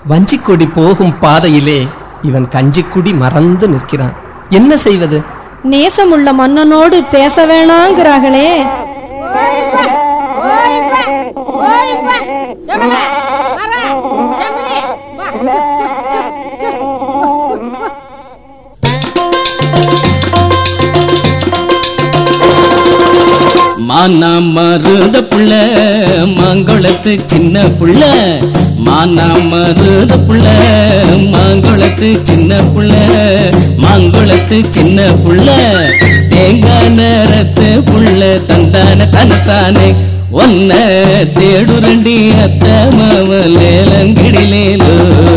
வஞ்சிக்கொடி போகும் பாதையிலே இவன் கஞ்சிக்குடி மறந்து நிற்கிறான் என்ன செய்வது நேசமுள்ள மன்னனோடு பேச வேணாங்கிறார்களே ஓய்ப்பா ஓய்ப்பா ஓய்ப்பா செமல வர செமலி வா சு சு சு சு மானா மருத புள்ள மாங்குளத்து சின்ன புள்ள மானா மருத புள்ள மாங்குளத்து சின்ன புள்ள மாங்குளத்து சின்ன புள்ள தேங்காய் நேரத்து புள்ள தந்தான தனத்தானே ஒன்ன தேடுரண்டி அத்த மாவலேலங்கிடிலேலோ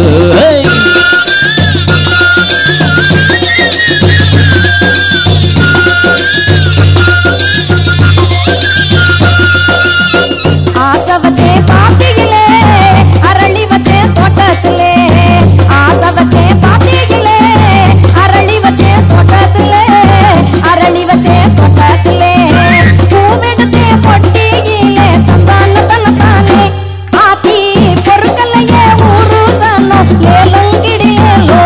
ஆசை வச்சே பாட்டிகளே அரளி வச்சே தோட்டத்திலே ஆசை வச்சே பாட்டிகளே அரளி வச்சே தோட்டத்திலே அரளி வச்சே தோட்டத்திலே பூவெடுத்தே பொட்டியிலே தந்தான தனத்தானே ஆத்தி பொறுக்கலையே ஊரு சனோ ஏலங்கிடியேலோ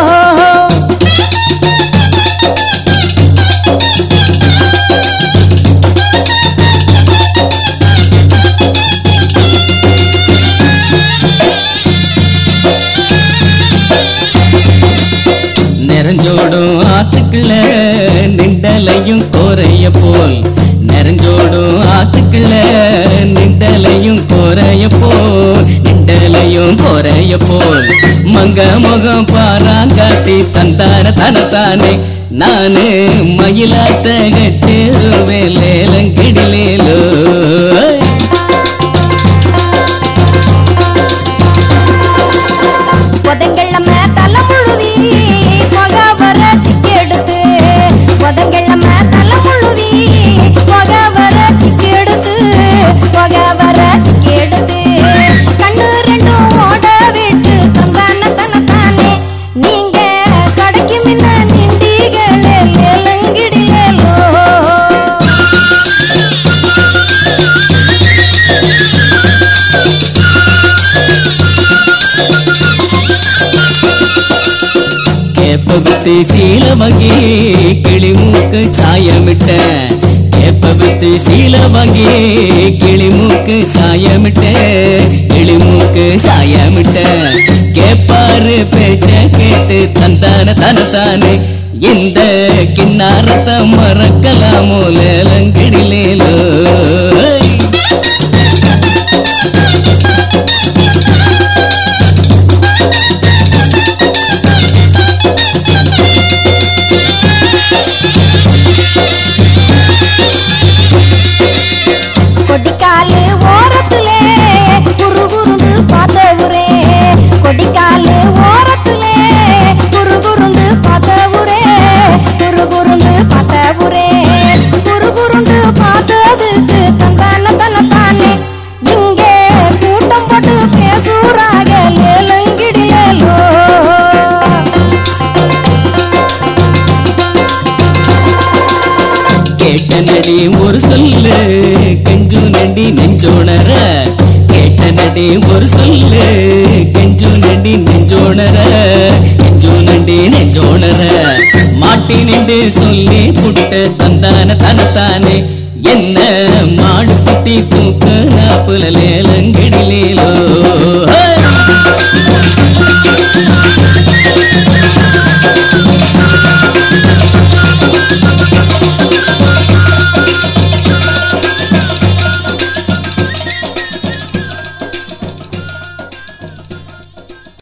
நிறைஞ்சோடும் ஆத்துக்குள்ள நிண்டலையும் கோரைய போல் நிறைஞ்சோடும் ஆத்துக்குள்ள நிண்டலையும் கோரைய போல் நிண்டலையும் கோரைய போல் மங்க முகம் பாராங்காட்டி தந்தான தனத்தானே நானு மயிலாட்ட சேருவேன் லேலங்கிடிலேலோ புதங்கிழம தலைமுழுவி புக வர சிக்கி எடுத்து புதங்கிழம தலைமுழுவி புக வர சிக்கி எடுத்து புக வர சிக்கி எடுத்து கண்ணு ரெண்டும் ஓட விட்டு தந்தான தனத்தானே நீங்க கடைக்கு முன்ன நின்றீங்களே லேலங்கிடிலேலோ கேப்ப வித்து சீல வாங்கி கிளி மூக்கு சாயமிட்ட கேப்ப வித்து சீல வாங்கி கிளி மூக்கு சாயமிட்ட கிளி மூக்கு சாயமிட்ட கேப்பாரு பேச்ச கேட்டு தந்தான தனத்தானே இந்த கிண்ணாரத்தை மறக்கலாமோ லேலங்கிடிலேலோ கொடிக்காலு ஓரத்திலே குரு குருண்டு பார்த்தவுரே கொடிக்காலு ஓரத்திலே குரு குருண்டு பார்த்தவுரே குரு குருண்டு பார்த்தவுரே குரு குருண்டு பார்த்ததுக்கு தந்தான தனத்தானே இங்கே கூட்டம் போட்டு பேசுறாக லேலங்கிடியலோ கேட்ட நடி ஒரு சொல்லு கெஞ்சு நடி நெஞ்சோணர கேட்ட நடி ஒரு சொல்லு கெஞ்சு நடி நெஞ்சோணர கெஞ்சு நடி நெஞ்சோணர மாட்டி நின்று சொல்லி புட்ட தந்தான தனத்தானே என்ன மாடு குத்தி தூக்க நாப்புல லேலங்கிடிலேலோ